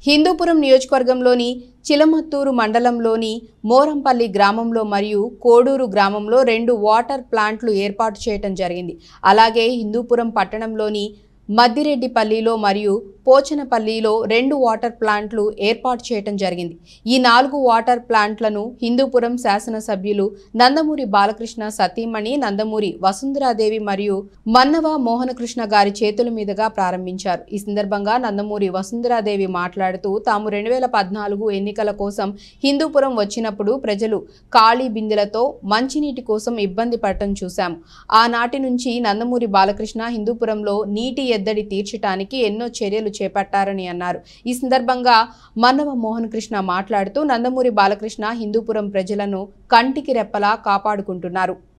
హిందూపురం నియోజకవర్గంలోని చిలమత్తూరు మండలంలోని మోరంపల్లి గ్రామంలో మరియు కోడూరు గ్రామంలో రెండు వాటర్ ప్లాంట్లు ఏర్పాటు చేయటం జరిగింది అలాగే హిందూపురం పట్టణంలోని మద్దిరెడ్డిపల్లిలో మరియు పోచనపల్లిలో రెండు వాటర్ ప్లాంట్లు ఏర్పాటు చేయటం జరిగింది ఈ నాలుగు వాటర్ ప్లాంట్లను హిందూపురం శాసనసభ్యులు నందమూరి బాలకృష్ణ సతీమణి నందమూరి వసుంధరాదేవి మరియు మన్నవ మోహనకృష్ణ గారి చేతుల మీదుగా ప్రారంభించారు ఈ సందర్భంగా నందమూరి వసుంధరాదేవి మాట్లాడుతూ తాము రెండు వేల పద్నాలుగు ఎన్నికల కోసం హిందూపురం వచ్చినప్పుడు ప్రజలు ఖాళీ బిందెలతో మంచినీటి కోసం ఇబ్బంది పడటం చూశాం ఆనాటి నుంచి నందమూరి బాలకృష్ణ హిందూపురంలో నీటి ఎద్దడి తీర్చడానికి ఎన్నో చర్యలు చేపట్టారని అన్నారు ఈ సందర్భంగా మన్నవ మోహన్ కృష్ణ మాట్లాడుతూ నందమూరి బాలకృష్ణ హిందూపురం ప్రజలను కంటికి రెప్పలా కాపాడుకుంటున్నారు